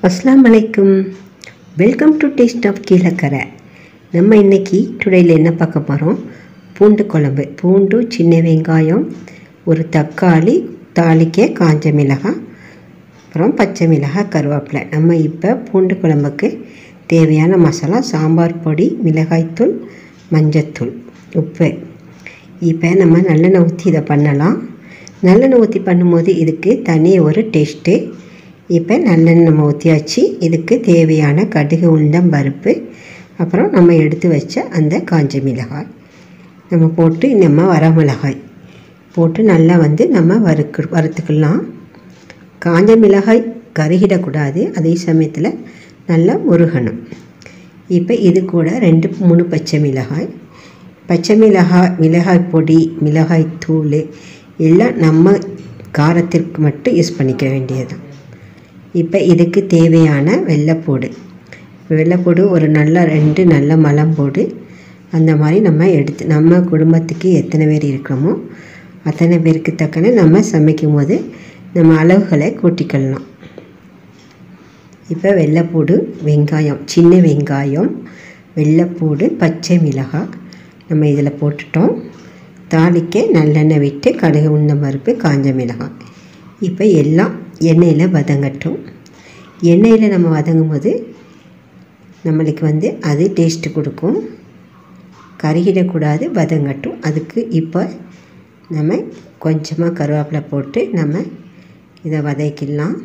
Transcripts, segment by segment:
அஸ்ஸலாமு அலைக்கும் welcome to taste of Kilakarai நம்ம இன்னைக்கு டுடேயில் என்ன பார்க்க போகிறோம் பூண்டு குழம்பு பூண்டு சின்ன வெங்காயம் ஒரு தக்காளி தாளிக்க காஞ்ச மிளகாய் அப்புறம் பச்சை மிளகாய் கருவேப்பிலை நம்ம இப்போ பூண்டு குழம்புக்கு தேவையான மசாலா சாம்பார் பொடி மிளகாய்த்தூள் மஞ்சத்தூள் உப்பு இப்போ நம்ம நல்லெண்ணெய் ஊற்றி இதை பண்ணலாம் நல்லெண்ணெய் ஊற்றி பண்ணும்போது இதுக்கு தனி ஒரு டேஸ்ட்டு இப்போ நல்லெண்ணெய் நம்ம ஊற்றியாச்சு இதுக்கு தேவையான கடுகு உளுந்தம் பருப்பு அப்புறம் நம்ம எடுத்து வச்ச அந்த காஞ்ச மிளகாய் நம்ம போட்டு நம்ம வரமிளகாய் போட்டு நல்லா வந்து நம்ம வறுக்கு வறுத்துக்கலாம் காஞ்ச மிளகாய் கருகிடக்கூடாது அதே சமயத்தில் நல்லா முருகணும் இப்போ இது கூட ரெண்டு மூணு பச்சை மிளகாய் பச்சை மிளகாய் மிளகாய் பொடி மிளகாய் தூள் எல்லாம் நம்ம காரத்திற்கு மட்டும் யூஸ் பண்ணிக்க வேண்டியது இப்போ இதுக்கு தேவையான வெள்ளைப்பூடு வெள்ளைப்பூடு ஒரு நல்ல ரெண்டு நல்ல மலம் போடு அந்த மாதிரி நம்ம எடுத்து நம்ம குடும்பத்துக்கு எத்தனை பேர் இருக்கிறோமோ அத்தனை பேருக்கு தக்கன நம்ம சமைக்கும் போது நம்ம அளவுகளை கூட்டிக்கலாம் இப்போ வெள்ளைப்பூடு வெங்காயம் சின்ன வெங்காயம் வெள்ளைப்பூடு பச்சை மிளகாய் நம்ம இதில் போட்டுட்டோம் தாளிக்க நல்லெண்ணெய் விட்டு கடுகு உளுந்த பருப்பு காஞ்ச மிளகாய் இப்போ எல்லாம் எண்ணெயில் வதங்கட்டும் எண்ணெயில் நம்ம வதங்கும் போது நம்மளுக்கு வந்து அது டேஸ்ட்டு கொடுக்கும் கருகிடக்கூடாது வதங்கட்டும் அதுக்கு இப்போ நம்ம கொஞ்சமாக கருவேப்பிலை போட்டு நம்ம இதை வதக்கிடலாம்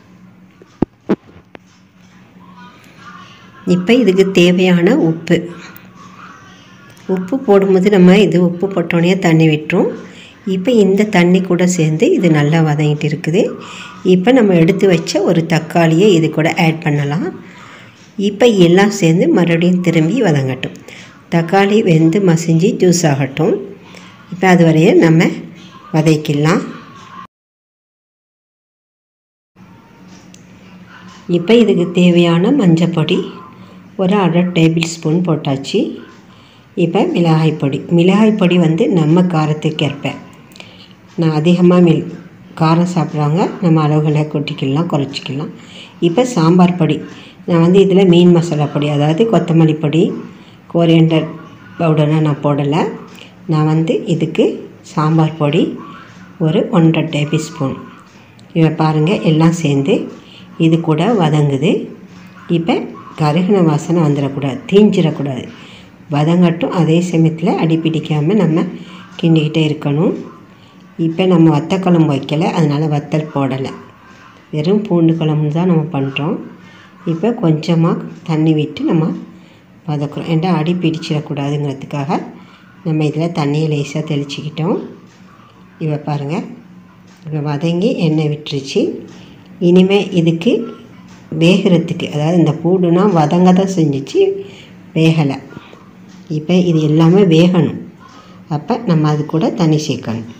இப்போ இதுக்கு தேவையான உப்பு உப்பு போடும்போது நம்ம இது உப்பு போட்டோடனே தண்ணி விட்டுரும் இப்போ இந்த தண்ணி கூட சேர்ந்து இது நல்லா வதங்கிட்டு இருக்குது இப்போ நம்ம எடுத்து வச்ச ஒரு தக்காளியை இது கூட ஆட் பண்ணலாம் இப்போ எல்லாம் சேர்ந்து மறுபடியும் திரும்பி வதங்கட்டும் தக்காளி வெந்து மசிஞ்சு ஜூஸ் ஆகட்டும் இப்போ அது வரைய நம்ம வதக்கிடலாம் இப்போ இதுக்கு தேவையான மஞ்சப்பொடி ஒரு அரை டேபிள் ஸ்பூன் போட்டாச்சு இப்போ மிளகாய் பொடி மிளகாய் பொடி வந்து நம்ம காரத்துக்கு ஏற்ப நான் அதிகமாக மில் காரம் சாப்பிட்றவங்க நம்ம அளவுகளை கொட்டிக்கலாம் குறைச்சிக்கலாம் இப்போ சாம்பார் பொடி நான் வந்து இதில் மீன் மசாலா பொடி அதாவது கொத்தமல்லி பொடி கோரியண்டர் பவுடர்லாம் நான் போடலை நான் வந்து இதுக்கு சாம்பார் பொடி ஒரு ஒன்றரை டேபிள் ஸ்பூன் இவை பாருங்கள் எல்லாம் சேர்ந்து இது கூட வதங்குது இப்போ கருகின வாசனை வந்துடக்கூடாது தீஞ்சிடக்கூடாது வதங்கட்டும் அதே சமயத்தில் அடி பிடிக்காமல் நம்ம கிண்டிக்கிட்டே இருக்கணும் இப்போ நம்ம வத்த குழம்பு வைக்கலை அதனால் வத்தல் போடலை வெறும் பூண்டு குழம்பு தான் நம்ம பண்ணுறோம் இப்போ கொஞ்சமாக தண்ணி விட்டு நம்ம வதக்குறோம் ஏன்டா அடி பிடிச்சிடக்கூடாதுங்கிறதுக்காக நம்ம இதில் தண்ணியை லேசாக தெளிச்சிக்கிட்டோம் இவை பாருங்கள் இப்போ வதங்கி எண்ணெய் விட்டுருச்சு இனிமேல் இதுக்கு வேகிறதுக்கு அதாவது இந்த பூடுனா வதங்க தான் செஞ்சிச்சு வேகலை இப்போ இது எல்லாமே வேகணும் அப்போ நம்ம அது கூட தண்ணி சேர்க்கணும்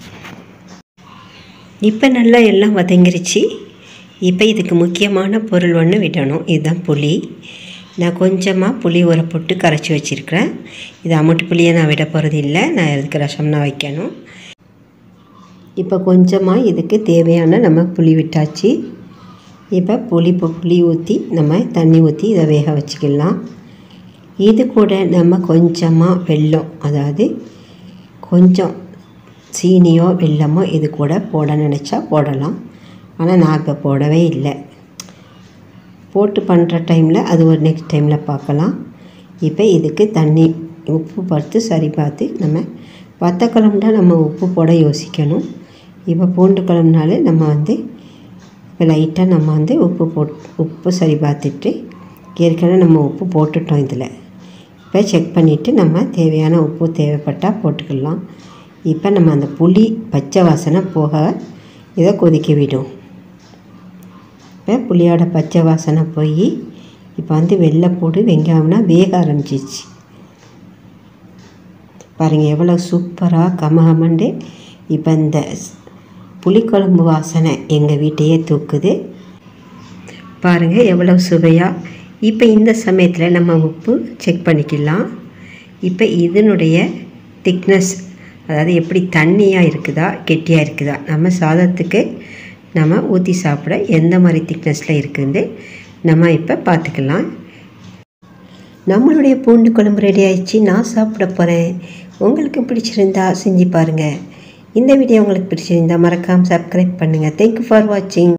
இப்போ நல்லா எல்லாம் வதங்கிருச்சு இப்போ இதுக்கு முக்கியமான பொருள் ஒன்று விடணும் இதுதான் புளி நான் கொஞ்சமாக புளி ஊற போட்டு கரைச்சி வச்சுருக்கிறேன் இது அமுட்டு புளியை நான் விட போகிறது இல்லை நான் இதுக்கு ரசம்னா வைக்கணும் இப்போ கொஞ்சமாக இதுக்கு தேவையான நம்ம புளி விட்டாச்சு இப்போ புளி புளி ஊற்றி நம்ம தண்ணி ஊற்றி இதை வேக வச்சுக்கலாம் இது கூட நம்ம கொஞ்சமாக வெல்லம் அதாவது கொஞ்சம் சீனியோ வெல்லமோ இது கூட போட நினச்சா போடலாம் ஆனால் நான் இப்போ போடவே இல்லை போட்டு பண்ணுற டைமில் அது ஒரு நெக்ஸ்ட் டைமில் பார்க்கலாம் இப்போ இதுக்கு தண்ணி உப்பு பார்த்து சரி பார்த்து நம்ம வத்த குழம்புனா நம்ம உப்பு போட யோசிக்கணும் இப்போ பூண்டு குழம்புனாலே நம்ம வந்து இப்போ லைட்டாக நம்ம வந்து உப்பு போட் உப்பு சரி பார்த்துட்டு ஏற்கனவே நம்ம உப்பு போட்டுட்டோம் இதில் இப்போ செக் பண்ணிவிட்டு நம்ம தேவையான உப்பு தேவைப்பட்டால் போட்டுக்கலாம் இப்போ நம்ம அந்த புளி பச்சை வாசனை போக இதை கொதிக்க விடும் இப்போ புளியோட பச்சை வாசனை போய் இப்போ வந்து வெள்ளைப்பூடு வெங்காயம்னா வேக ஆரம்பிச்சிச்சு பாருங்கள் எவ்வளோ சூப்பராக கமகமண்டு இப்போ இந்த புளிக்குழம்பு வாசனை எங்கள் வீட்டையே தூக்குது பாருங்கள் எவ்வளோ சுவையாக இப்போ இந்த சமயத்தில் நம்ம உப்பு செக் பண்ணிக்கலாம் இப்போ இதனுடைய திக்னஸ் அதாவது எப்படி தண்ணியாக இருக்குதா கெட்டியாக இருக்குதா நம்ம சாதத்துக்கு நம்ம ஊற்றி சாப்பிட எந்த மாதிரி திக்னஸில் இருக்குது நம்ம இப்போ பார்த்துக்கலாம் நம்மளுடைய பூண்டு குழம்பு ரெடி ஆயிடுச்சு நான் சாப்பிட போகிறேன் உங்களுக்கு பிடிச்சிருந்தா செஞ்சு பாருங்கள் இந்த வீடியோ உங்களுக்கு பிடிச்சிருந்தா மறக்காமல் சப்ஸ்கிரைப் பண்ணுங்கள் தேங்க்யூ ஃபார் வாட்சிங்